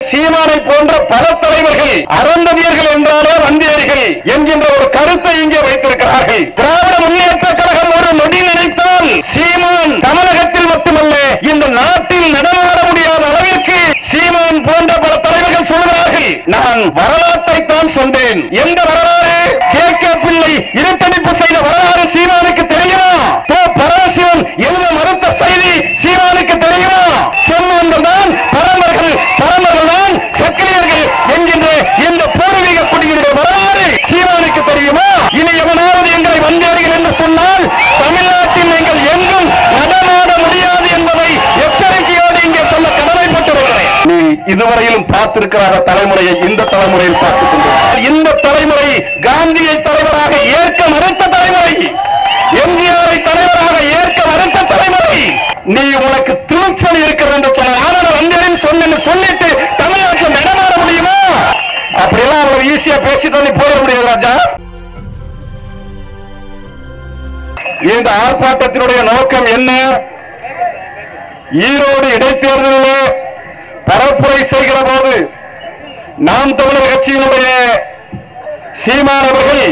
சீமானை போன்ற பல தலைவர்கள் அறந்தவியர்கள் என்றாலே வந்தியர்கள் என்கின்ற ஒரு கருத்தை இங்கே வைத்திருக்கிறார்கள் திராவிட முன்னேற்ற கழகம் ஒரு நொடி நினைத்தால் சீமான் தமிழகத்தில் மட்டுமல்ல இந்த நாட்டில் நடமாட முடியாத அளவிற்கு சீமான் போன்ற பல தலைவர்கள் சொல்கிறார்கள் நான் வரலாற்றை தான் சொன்னேன் எந்த வரலாறு கே கே பிள்ளை இருட்டடிப்பு செய்த வரலாறு சீமானுக்கு தெரியுமா தோ பரமசிவன் எழுத மறுத்த செய்தி சீமானுக்கு தெரியுமா செல்வங்கள் தான் பரமர்கள் பரமர்கள் தான் சக்கிலியர்கள் என்கின்ற இந்த பூர்வீக குடியினுடைய வரலாறு சீமானுக்கு தெரியுமா இனி எவனாவது எங்களை வந்தேர்கள் என்று சொன்னால் தமிழ்நாட்டில் நீங்கள் எங்கும் நடமாட முடியாது என்பதை எச்சரிக்கையோடு இங்கே சொல்ல கடமைப்பட்டிருக்கிறேன் நீ இதுவரையிலும் பார்த்திருக்கிறார தலைமுறையை இந்த தலைமுறையில் பார்த்துக் கொண்டிருக்கிறார் இந்த தலைமுறை காந்தியை தலைவராக ஏற்க மறுத்த தலைமுறை எம்ஜிஆரை தலைவராக ஏற்க மறுத்த தலைமுறை நீ உனக்கு துணிச்சல் இருக்கிறது என்று சொன்ன ஆனால் வந்தேன் சொன்னு சொல்லிட்டு தமிழ்நாட்டில் நடமாட முடியுமா அப்படியெல்லாம் அவ்வளவு ஈஸியா பேசிட்டு வந்து போட முடியாது ராஜா இந்த ஆர்ப்பாட்டத்தினுடைய நோக்கம் என்ன ஈரோடு இடைத்தேர்தலிலே பரப்புரை செய்கிற போது நாம் தமிழர் கட்சியினுடைய சீமான் அவர்கள்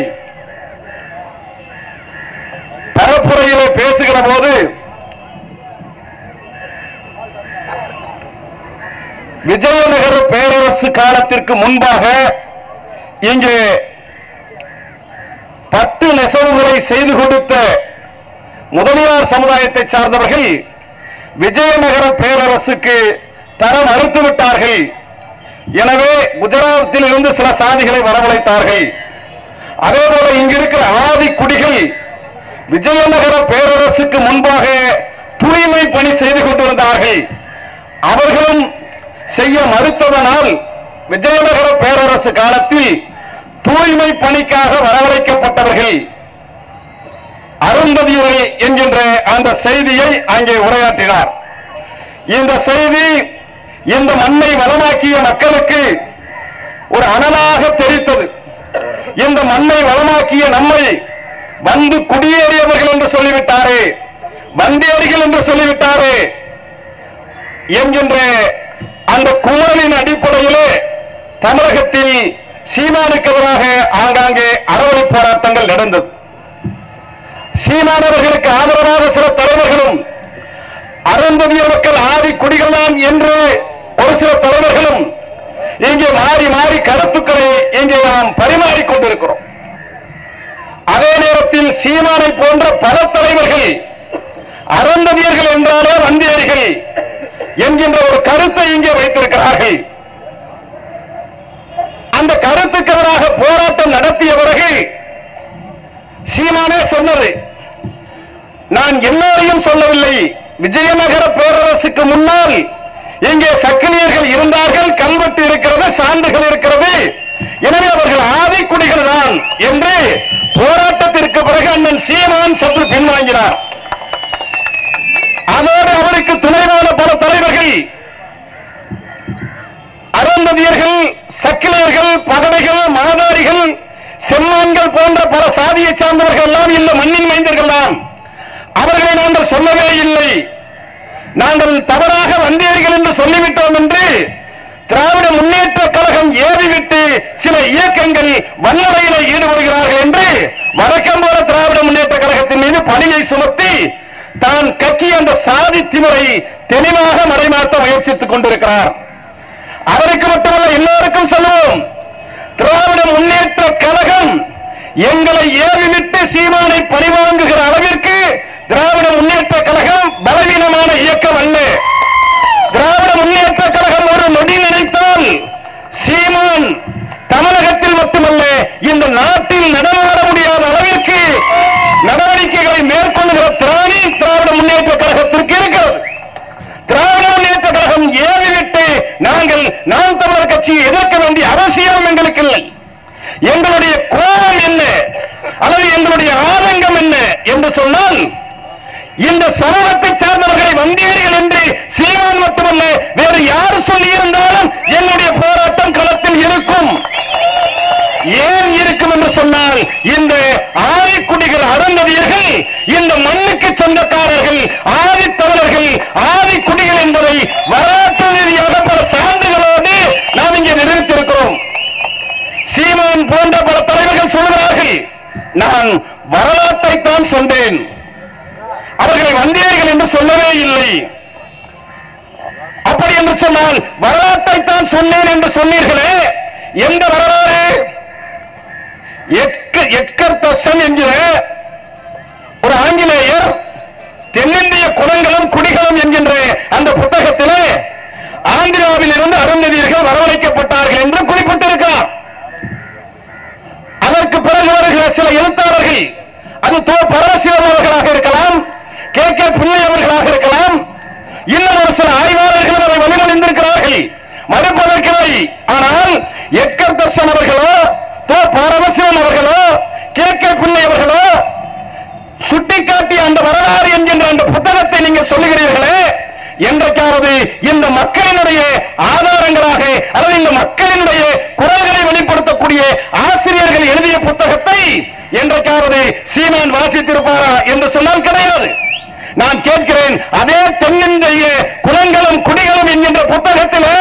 பரப்புரையிலே பேசுகிற போது விஜயநகர பேரரசு காலத்திற்கு முன்பாக இங்கே பட்டு நெசவுகளை செய்து கொடுத்த முதலியார் சமுதாயத்தை சார்ந்தவர்கள் விஜயநகர பேரரசுக்கு தர மறுத்து விட்டார்கள் எனவே குஜராத்தில் இருந்து சில சாதிகளை வரவழைத்தார்கள் அதே போல இங்க இருக்கிற ஆதி குடிகள் விஜயநகர பேரரசுக்கு முன்பாக தூய்மை பணி செய்து கொண்டிருந்தார்கள் அவர்களும் செய்ய மறுத்ததனால் விஜயநகர பேரரசு காலத்தில் தூய்மை பணிக்காக வரவழைக்கப்பட்டவர்கள் அருந்ததியர்கள் என்கின்ற அந்த செய்தியை அங்கே உரையாற்றினார் இந்த செய்தி இந்த மண்ணை வளமாக்கிய மக்களுக்கு ஒரு அனலாக தெரித்தது இந்த மண்ணை வளமாக்கிய நம்மை வந்து குடியேறியவர்கள் என்று சொல்லிவிட்டாரே வந்தேறிகள் என்று சொல்லிவிட்டாரே என்கின்ற அந்த குமரலின் அடிப்படையிலே தமிழகத்தில் சீமானுக்கு எதிராக ஆங்காங்கே அறவழி போராட்டங்கள் நடந்தது சீமானவர்களுக்கு ஆதரவாக சில தலைவர்களும் அருந்ததிய மக்கள் ஆதி குடிகள்தான் என்று ஒரு சில தலைவர்களும் இங்கே மாறி மாறி கருத்துக்களை இங்கே நாம் பரிமாறிக் கொண்டிருக்கிறோம் அதே நேரத்தில் சீமானை போன்ற பல தலைவர்கள் அருந்ததியர்கள் என்றாலே வந்தியர்கள் என்கின்ற ஒரு கருத்தை இங்கே வைத்திருக்கிறார்கள் அந்த கருத்துக்கு எதிராக போராட்டம் நடத்திய பிறகு சீமானே சொன்னது நான் எல்லோரையும் சொல்லவில்லை விஜயநகர பேரரசுக்கு முன்னால் இங்கே சக்கிலியர்கள் இருந்தார்கள் கல்வெட்டு இருக்கிறது சான்றுகள் இருக்கிறது எனவே அவர்கள் ஆதிக்குடிகள் தான் என்று போராட்டத்திற்கு பிறகு அண்ணன் சீமான் சற்று பின்வாங்கினார் அதோடு அவருக்கு துணைவான பல தலைவர்கள் அருந்ததியர்கள் சக்கிலியர்கள் பதவைகள் மாதாரிகள் செம்மான்கள் போன்ற பல சாதியை சார்ந்தவர்கள் எல்லாம் இல்ல மண்ணின் மைந்தர்கள் தான் அவர்களை நாங்கள் சொல்லவே இல்லை நாங்கள் தவறாக வந்தீர்கள் என்று சொல்லிவிட்டோம் என்று திராவிட முன்னேற்ற கழகம் ஏறிவிட்டு சில இயக்கங்கள் வன்முறையில ஈடுபடுகிறார்கள் என்று வழக்கம் போல திராவிட முன்னேற்ற கழகத்தின் மீது பணியை சுமத்தி தான் கட்சிய அந்த சாதி திமுறை தெளிவாக மறைமாற்ற முயற்சித்துக் கொண்டிருக்கிறார் அவருக்கு மட்டுமல்ல எல்லோருக்கும் சொல்லுவோம் திராவிட முன்னேற்ற கழகம் எங்களை ஏறிவிட்டு சீமானை பழிவாங்குகிற அளவிற்கு திராவிட முன்னேற்ற கழகம் பலவீனமான இயக்கம் அல்ல திராவிட முன்னேற்ற கழகம் ஒரு நொடி நினைத்தால் சீமான் தமிழகத்தில் மட்டுமல்ல இந்த நாட்டில் நடமாட முடியாத அளவிற்கு நடவடிக்கைகளை மேற்கொள்ளுகிற திராணி திராவிட முன்னேற்ற கழகத்திற்கு இருக்கிறது திராவிட முன்னேற்ற கழகம் ஏறிவிட்டு நாங்கள் நாம் தமிழர் கட்சியை எதிர்க்க வேண்டிய அவசியம் எங்களுக்கு இல்லை எங்களுடைய கோபம் என்ன அல்லது எங்களுடைய ஆதங்கம் என்ன என்று சொன்னால் இந்த சமூகத்தை சார்ந்தவர்களை வந்தீர்கள் என்று சீமான் மட்டுமல்ல வேறு யார் சொல்லி இருந்தாலும் என்னுடைய போராட்டம் களத்தில் இருக்கும் ஏன் இருக்கும் என்று சொன்னால் இந்த ஆதிக்குடிகள் அருந்ததியர்கள் இந்த மண்ணுக்கு சொந்தக்காரர்கள் ஆதி தமிழர்கள் ஆதி குடிகள் என்பதை வரலாற்று ரீதியாக பல சான்றுகளோடு சீமான் போன்ற பல தலைவர்கள் சொல்கிறார்கள் நான் வரலாற்றை தான் சொன்னேன் அவர்களை வந்தேர்கள் என்று சொல்லவே இல்லை அப்படி என்று சொன்னால் வரலாற்றை தான் சொன்னேன் என்று சொன்னீர்களே எந்த வரலாறு எட்க- எட்கர் தர்சன் என்கிற ஒரு ஆங்கிலேயர் தென்னிந்திய குணங்களும் குடிகளும் என்கின்ற அந்த புத்தகத்திலே ஆந்திராவில் இருந்து அருந்ததியர்கள் வரவழைக்கப்பட்டார்கள் என்று குறிப்பிட்டிருக்கிறார் அதற்கு பிறகு வருகிற சில எழுத்தாளர்கள் அது தோ பரமசிவம் அவர்களாக இருக்கலாம் கே கே பிள்ளை அவர்களாக இருக்கலாம் இன்னும் ஒரு சில ஆய்வாளர்கள் அதை வழிமொழிந்திருக்கிறார்கள் மறுப்பதற்கில்லை ஆனால் எட்கர் தர்சன் அவர்களோ தோ பரமசிவம் அவர்களோ கே கே பிள்ளை அவர்களோ சுட்டிக்காட்டிய அந்த வரலாறு என்கின்ற அந்த புத்தகத்தை நீங்கள் சொல்லுகிறீர்களே என்றைக்காவது இந்த மக்களினுடைய ஆதாரங்களாக அல்லது இந்த மக்களினுடைய குரல்களை வெளிப்படுத்தக்கூடிய ஆசிரியர்கள் எழுதிய புத்தகத்தை என்றைக்காவது சீமான் வாசித்திருப்பாரா என்று சொன்னால் கிடையாது நான் கேட்கிறேன் அதே தென்னிந்திய குலங்களும் குடிகளும் என்கின்ற புத்தகத்திலே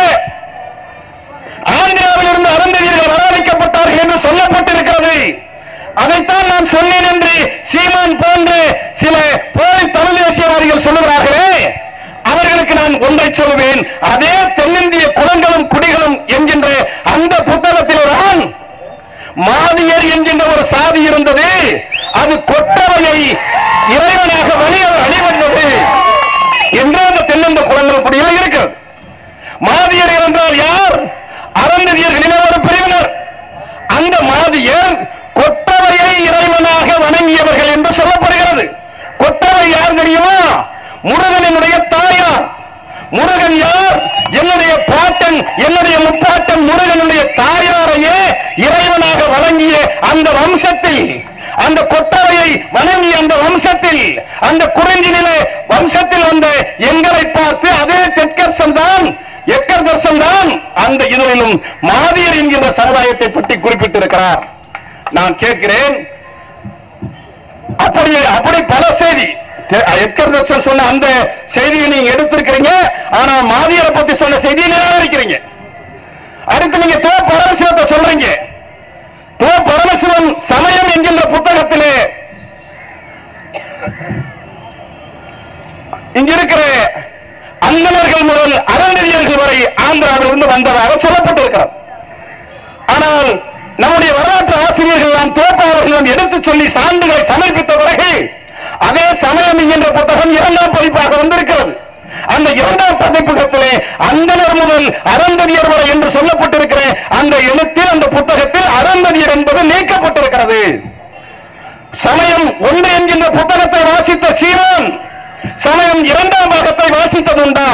ஆந்திராவில் இருந்து அருந்ததியர்கள் வரவழைக்கப்பட்டார்கள் என்று சொல்லப்பட்டிருக்கிறது அதைத்தான் நான் சொன்னேன் என்று சீமான் போன்று சில போலி தமிழ் தேசியவாதிகள் சொல்லுகிறார்களே அவர்களுக்கு நான் ஒன்றை சொல்லுவேன் அதே தென்னிந்திய குலங்களும் குடிகளும் என்கின்ற அந்த புத்தகத்தில் தான் மாதியர் என்கின்ற ஒரு சாதி இருந்தது அது கொட்டவையை இறைவனாக வழி அணிவந்தது என்று அந்த தென்னிந்திய குலங்களும் குடிகளும் இருக்கிறது மாதியர் என்றால் யார் அறந்ததியர்களின் ஒரு பிரிவினர் அந்த மாதியர் கொட்டவையை இறைவனாக வணங்கியவர்கள் என்று சொல்லப்படுகிறது கொட்டவை யார் தெரியுமா முருகனினுடைய தாயார் முருகன் யார் என்னுடைய பாட்டன் என்னுடைய முப்பாட்டன் முருகனுடைய தாயாரையே இறைவனாக வழங்கிய அந்த வம்சத்தில் அந்த கொட்டவையை வணங்கிய அந்த வம்சத்தில் அந்த குறிஞ்சினிலே வம்சத்தில் வந்த எங்களை பார்த்து அதே தெற்கர்சன் தான் எட்கர் தர்சன் தான் அந்த இதழிலும் மாதியர் என்கின்ற சமுதாயத்தை பற்றி குறிப்பிட்டிருக்கிறார் நான் கேட்கிறேன் அப்படி அப்படி பல செய்தி தெ- எட்கர் தர்சன் சொன்ன அந்த செய்தியை நீங்க எடுத்திருக்கிறீங்க ஆனா மாதியரை பத்தி சொன்ன செய்தியை நிராகரிக்கிறீங்க அடுத்து நீங்க தோ பரமசிவத்தை சொல்றீங்க தோ பரமசிவன் சமயம் என்கின்ற புத்தகத்திலே இங்க இருக்கிற அந்தணர்கள் முதல் அறநெறியர்கள் வரை ஆந்திராவிலிருந்து வந்ததாக சொல்லப்பட்டிருக்கிறது ஆனால் நம்முடைய வரலாற்று ஆசிரியர்கள் நாம் தோப்பாளர்கள் எடுத்து சொல்லி சான்றுகளை சமர்ப்பித்த பிறகு அதே சமயம் என்கின்ற புத்தகம் இரண்டாம் பதிப்பாக வந்திருக்கிறது அந்த இரண்டாம் பதிப்பகத்திலே அந்தனர் முதல் அறந்ததியர் வரை என்று சொல்லப்பட்டிருக்கிற அந்த எழுத்தில் அந்த புத்தகத்தில் அறந்ததியர் என்பது நீக்கப்பட்டிருக்கிறது சமயம் ஒன்று என்கின்ற புத்தகத்தை வாசித்த சீமான் சமயம் இரண்டாம் பாகத்தை வாசித்ததுண்டா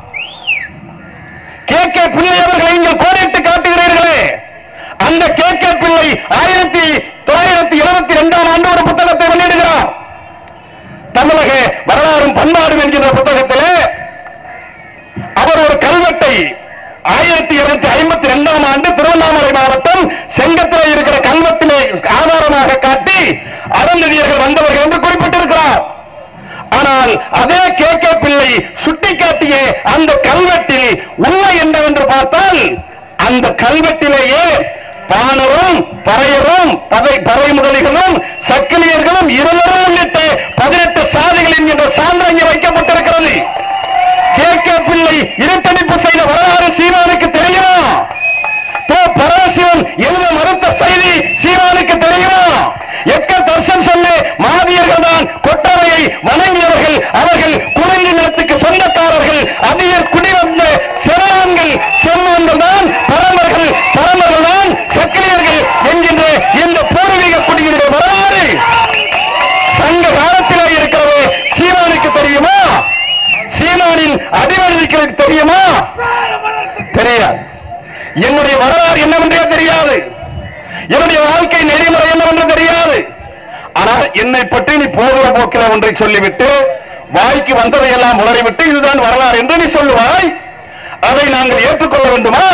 கே கே பிள்ளை அவர்களை நீங்கள் கோடிட்டு காட்டுகிறீர்களே அந்த கே கே பிள்ளை ஆயிரத்தி தொள்ளாயிரத்தி இருபத்தி இரண்டாம் ஆண்டு ஒரு புத்தகத்தை வெளியிடுகிறார் தமிழக வரலாறும் பண்பாடும் என்கின்ற புத்தகத்திலே அவர் ஒரு கல்வெட்டை ஆயிரத்தி இருநூத்தி ஐம்பத்தி இரண்டாம் ஆண்டு திருவண்ணாமலை மாவட்டம் செங்கத்தில் இருக்கிற கல்வெட்டிலே ஆதாரமாக காட்டி அறநிதியர்கள் வந்தவர்கள் என்று குறிப்பிட்டிருக்கிறார் ஆனால் அதே கே கே பிள்ளை சுட்டிக்காட்டிய அந்த கல்வெட்டில் உண்மை என்னவென்று பார்த்தால் அந்த கல்வெட்டிலேயே பாணரும் பறையரும் பதை பறை முதலிகளும் சக்கிலியர்களும் இருவரும் உள்ளிட்ட பதினெட்டு சாதிகள் என்கின்ற சான்று அங்கே வைக்கப்பட்டிருக்கிறது கே கே பிள்ளை இருட்டடிப்பு செய்த வரலாறு சீமானுக்கு தெரியுமா தோ பரமசிவன் எழுத மறுத்த செய்தி சீமானுக்கு தெரியுமா எக்க தர்சன் சொன்ன மாதியர்கள் தான் கொட்டவையை வணங்கியவர்கள் அவர்கள் குறைந்த நிலத்துக்கு சொந்தக்காரர்கள் அதிகர் குடிவந்த சிறவன்கள் செல்வங்கள் தான் பரமர்கள் பரமர்கள் தான் சக்கிலியர்கள் என்கின்ற இந்த பூர்வீக குடியினுடைய வரலாறு சங்க காலத்திலே இருக்கிறது சீமானுக்கு தெரியுமா சீமானின் அடிவழிக்கிறது தெரியுமா தெரியாது என்னுடைய வரலாறு என்னவென்றே தெரியாது என்னுடைய வாழ்க்கை நெறிமுறை என்னவென்று தெரியாது ஆனால் என்னை பற்றி நீ போகிற போக்கில ஒன்றை சொல்லிவிட்டு வாய்க்கு வந்ததையெல்லாம் உளறிவிட்டு இதுதான் வரலாறு என்று நீ சொல்லுவாய் அதை நாங்கள் ஏற்றுக்கொள்ள வேண்டுமா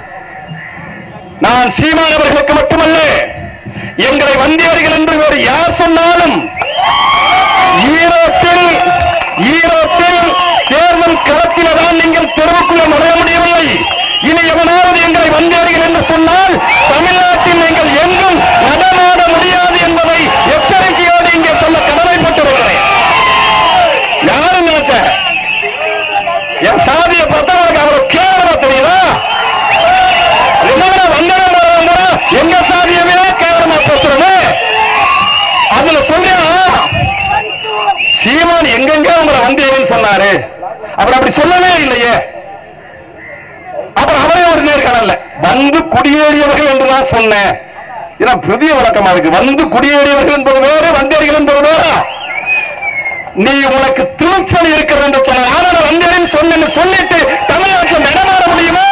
நான் சீமான் அவர்களுக்கு மட்டுமல்ல எங்களை வந்தியர்கள் என்று வேறு யார் சொன்னாலும் ஈரோட்டில் ஈரோட்டில் தேர்தல் களத்தில தான் நீங்கள் தெருவுக்குள்ள நுழைய முடியவில்லை இனி எவனாவது எங்களை வந்தேர்கள் என்று சொன்னால் தமிழ்நாட்டில் நீங்கள் சொன்னாரு அவர் அப்படி சொல்லவே இல்லையே அப்புறம் அவரே ஒரு நேர்காணல்ல வந்து குடியேறியவர்கள் என்று நான் சொன்னேன் இதான் புதிய விளக்கமா இருக்கு வந்து குடியேறியவர்கள் என்பது வேறு வந்தேறிகள் என்பது வேறா நீ உனக்கு திருச்சல் இருக்கிறது என்று சொன்ன ஆனால் வந்தேறின்னு சொன்னேன்னு சொல்லிட்டு தமிழ்நாட்டில் நடமாட முடியுமா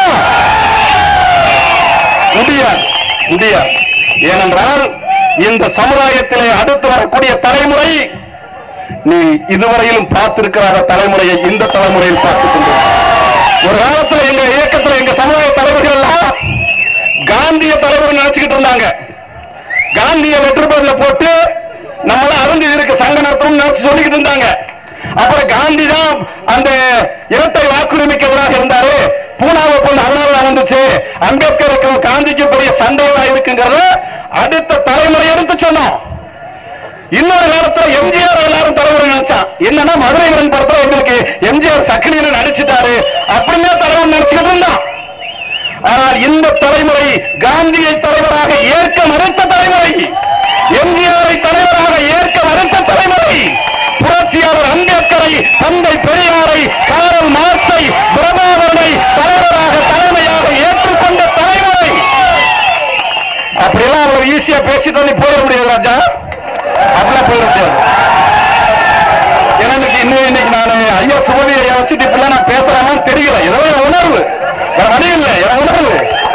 முடியாது முடியாது ஏனென்றால் இந்த சமுதாயத்திலே அடுத்து வரக்கூடிய தலைமுறை நீ இதுவரையிலும் பார்த்திருக்கிறாத தலைமுறையை இந்த தலைமுறையில் பார்த்துக் கொண்டிருக்கிறார் ஒரு காலத்துல எங்க இயக்கத்துல எங்க சமுதாய தலைவர்கள் எல்லாம் காந்திய தலைவர் நினைச்சுக்கிட்டு இருந்தாங்க காந்திய லெட்டர் பேர்ல போட்டு நம்மள அறிஞ்சு இருக்கு சங்க நடத்தணும் நினைச்சு சொல்லிக்கிட்டு இருந்தாங்க அப்புறம் காந்தி தான் அந்த இரட்டை வாக்குரிமைக்கு எதிராக இருந்தாரு பூனாவை பொண்ணு அதனால தான் வந்துச்சு அம்பேத்கருக்கு காந்திக்கு பெரிய சண்டையா இருக்குங்கிறத அடுத்த தலைமுறை எடுத்து சொன்னோம் இன்னொரு காலத்துல எம்ஜிஆர் எல்லாரும் தலைவர் நினைச்சான் என்னன்னா மதுரை வீரன் படத்துல எங்களுக்கு எம்ஜிஆர் சக்கனின்னு நடிச்சுட்டாரு அப்படின்னு தலைவர் நினைச்சுக்கிட்டு இருந்தான் ஆனால் இந்த தலைமுறை காந்தியை தலைவராக ஏற்க மறுத்த தலைமுறை எம்ஜிஆரை தலைவராக ஏற்க மறுத்த தலைமுறை புரட்சியாளர் அம்பேத்கரை தந்தை பெரியாரை காரல் மார்க்ஸை பிரபாகரனை தலைவராக தலைமையாக ஏற்றுக்கொண்ட தலைமுறை அப்படியெல்லாம் அவ்வளவு ஈஸியா பேசிட்டு வந்து போயிட முடியாது ராஜா அப்படிலாம் போயிட முடியாது ஏன்னா இன்னைக்கு இன்னும் இன்னைக்கு நான் ஐயா சுமதி ஐயா வச்சுட்டு இப்படிலாம் நான் பேசலாமான்னு தெரியல ஏதோ என் உணர்வு வேற வழி இல்லை என் உணர்வு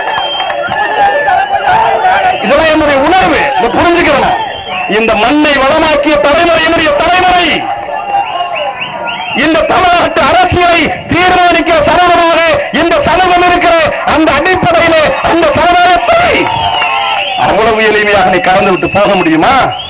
இதெல்லாம் என்னுடைய உணர்வு இதை புரிஞ்சுக்கிறேன் இந்த மண்ணை வளமாக்கிய தலைமுறை என்னுடைய தலைமுறை இந்த தமிழ்நாட்டு அரசியலை தீர்மானிக்கிற சமூகமாக இந்த சமூகம் இருக்கிற அந்த அடிப்படையிலே அந்த சமுதாயத்தை அவ்வளவு எளிமையாக நீ கடந்து விட்டு போக முடியுமா